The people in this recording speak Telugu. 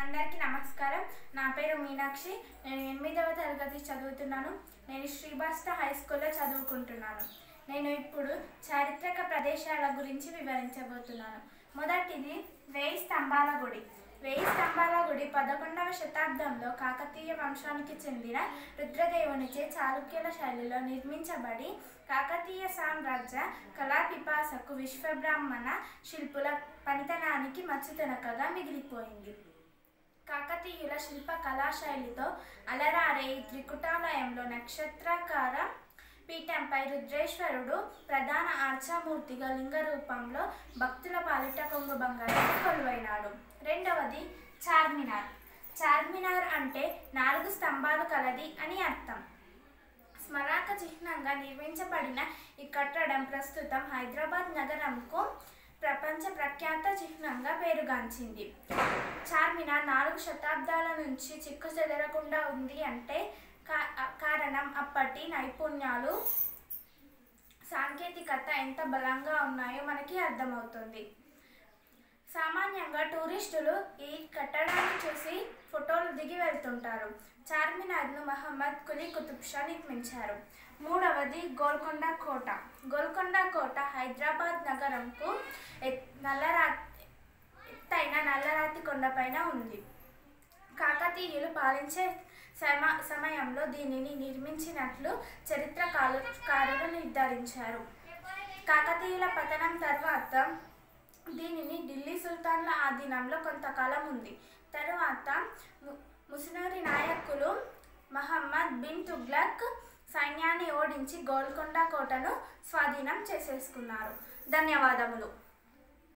అందరికీ నమస్కారం నా పేరు మీనాక్షి నేను ఎనిమిదవ తరగతి చదువుతున్నాను నేను శ్రీభాస్త హై స్కూల్లో చదువుకుంటున్నాను నేను ఇప్పుడు చారిత్రక ప్రదేశాల గురించి వివరించబోతున్నాను మొదటిది వేయి స్తంభాల గుడి వేయి స్తంభాల గుడి పదకొండవ శతాబ్దంలో కాకతీయ వంశానికి చెందిన రుద్రదేవునిచే చాళుక్యుల శైలిలో నిర్మించబడి కాకతీయ సామ్రాజ్య కళా పిపాసకు విశ్వబ్రాహ్మణ శిల్పుల పనితనానికి మచ్చుతునకగా మిగిలిపోయింది కాకతీయుల శిల్ప కళాశైలితో అలరారే ఈ త్రికుటాలయంలో నక్షత్రాకార పీఠంపై రుద్రేశ్వరుడు ప్రధాన ఆర్చామూర్తిగా లింగ రూపంలో భక్తుల పాలిట కొంగు బంగారం కొలువైనాడు రెండవది చార్మినార్ చార్మినార్ అంటే నాలుగు స్తంభాలు కలది అని అర్థం స్మరక చిహ్నంగా నిర్మించబడిన ఈ కట్టడం ప్రస్తుతం హైదరాబాద్ నగరంకు ప్రపంచ ప్రఖ్యాత చిహ్నంగా పేరుగాంచింది చార్మినార్ నాలుగు శతాబ్దాల నుంచి చిక్కు చెదరకుండా ఉంది అంటే కా- కారణం అప్పటి నైపుణ్యాలు సాంకేతికత ఎంత బలంగా ఉన్నాయో మనకి అర్థమవుతుంది సామాన్యంగా టూరిస్టులు ఈ కట్టడాన్ని చూసి ఫోటోలు దిగి వెళ్తుంటారు చార్మినార్ను మహమ్మద్ కులీ కుతుబ్ షా నిర్మించారు మూడవది గోల్కొండ కోట గోల్కొండ కోట హైదరాబాద్ నగరంకు ఎత్- నల్లరా ఎత్తైన నల్లరాతి కొండపైన ఉంది కాకతీయులు పాలించే సమ సమయంలో దీనిని నిర్మించినట్లు చరిత్రకారు కారులు నిర్ధారించారు కాకతీయుల పతనం తర్వాత దీనిని ఢిల్లీ సుల్తాన్ల ఆధీనంలో కొంతకాలం ఉంది తరువాత ము- ముస్లింరి నాయకులు మహమ్మద్ బిన్ తుగ్లక్ సైన్యాన్ని ఓడించి గోల్కొండ కోటను స్వాధీనం చేసేసుకున్నారు ధన్యవాదములు